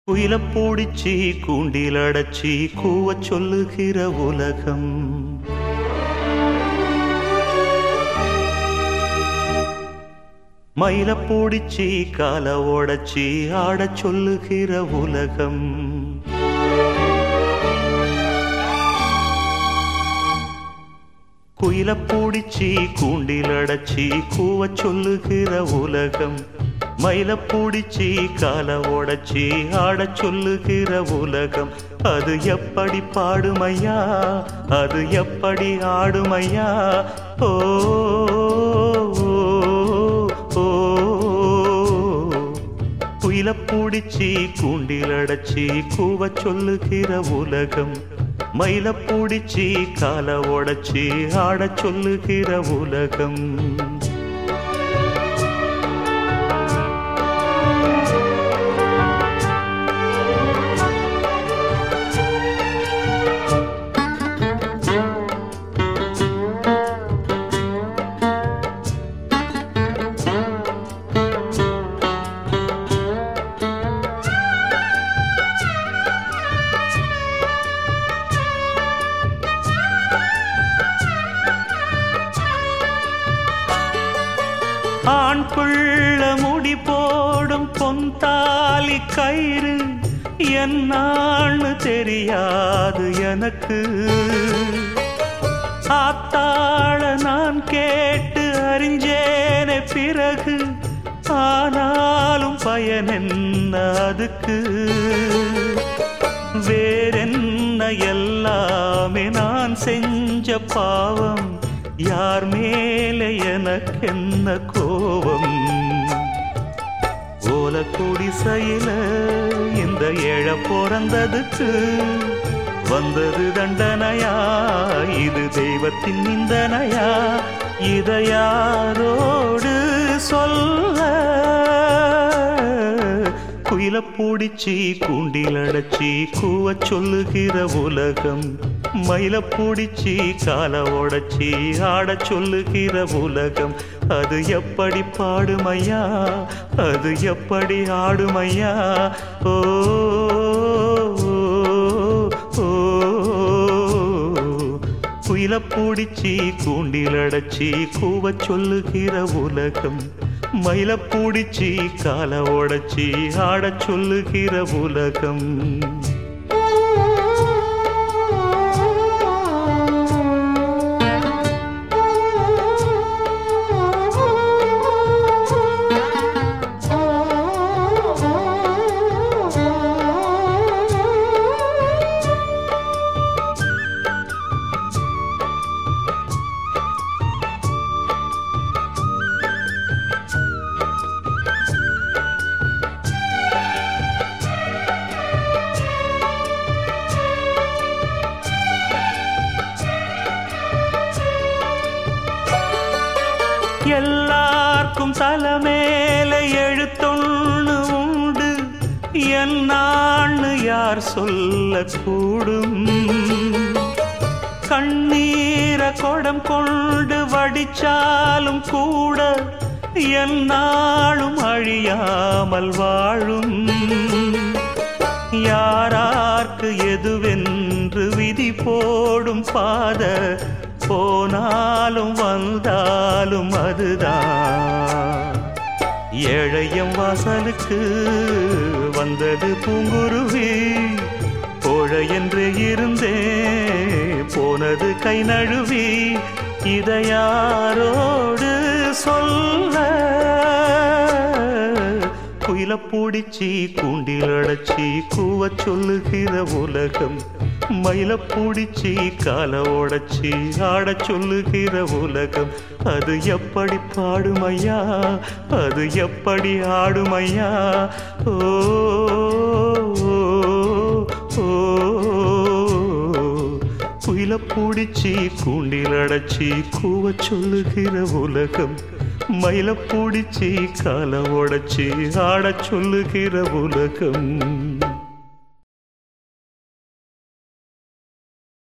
குயில பூடிச்சி கூண்டில் அடைச்சி கூவச் சொல்லுகிற உலகம் மயில பூடிச்சி கால ஓடச்சி ஆடச் சொல்லுகிற உலகம் குயில பூடிச்சி கூண்டில் அடைச்சி கூவச் சொல்லுகிற உலகம் மயில பூடிச்சி கால ஓடச்சி ஆடச் சொல்லுகிற உலகம் அது எப்படி பாடுமையா அது எப்படி ஆடுமையா ஓ ஓ, ஓ குயில பூடிச்சி கூண்டில் அடைச்சி கூவச் சொல்லுகிற உலகம் மயில பூடிச்சி கால உடைச்சி ஆடச் சொல்லுகிற உலகம் ஆண் பிள்ள முடி போடும் பொன்தாலி கயிறு என்னான்னு தெரியாது எனக்கு ஆத்தாள நான் கேட்டு அறிஞ்சேனே பிறகு ஆனாலும் பயன் என்ன அதுக்கு வேறென்ன எல்லாமே நான் செஞ்ச பாவம் யார் மேலே எனக்கென்ன கோபம் ஓல குடிசையில இந்த ஏழ பிறந்ததுக்கு வந்தது தண்டனையா இது தெய்வத்தின் நிந்தனையா இதை யாரோடு சொல்ல குயில பூடிச்சி கூண்டில் அடைச்சி கூவச் சொல்லுகிற உலகம் மயில பூடிச்சி கால உடைச்சி ஆடச் சொல்லுகிற உலகம் அது எப்படி பாடுமையா அது எப்படி ஆடுமையா ஓ ஓ, ஓ குயில பூடிச்சி கூண்டில் அடைச்சி கூவச் சொல்லுகிற உலகம் மயில பூடிச்சி கால உடைச்சி ஆடச் சொல்லுகிற உலகம் எல்லாருக்கும் தலைமேல எழுத்தொன்னு உண்டு என்னான்னு யார் சொல்லக்கூடும் கண்ணீர கொடம் கொண்டு வடிச்சாலும் கூட என்னாலும் அழியாமல் வாழும் யாரார்க்கு எதுவென்று விதி போடும் பாத போனாலும் வந்தாலும் அதுதான் ஏழையம் வாசலுக்கு வந்தது பூங்குருவி கோழை என்று இருந்தே போனது கை நழுவி இதை யாரோடு சொல்ல குயில பூடிச்சி கூண்டில் அடைச்சி கூவச் சொல்லுகிற உலகம் மயில பூடிச்சி கால உடைச்சி ஆடச் சொல்லுகிற உலகம் அது எப்படி பாடுமையா அது எப்படி ஆடுமையா ஓ ஓ, ஓ குயில பூடிச்சி கூண்டில் அடைச்சி கூவச் சொல்லுகிற உலகம் மயில பூடிச்சி கால உடைச்சி ஆடச் சொல்லுகிற உலகம்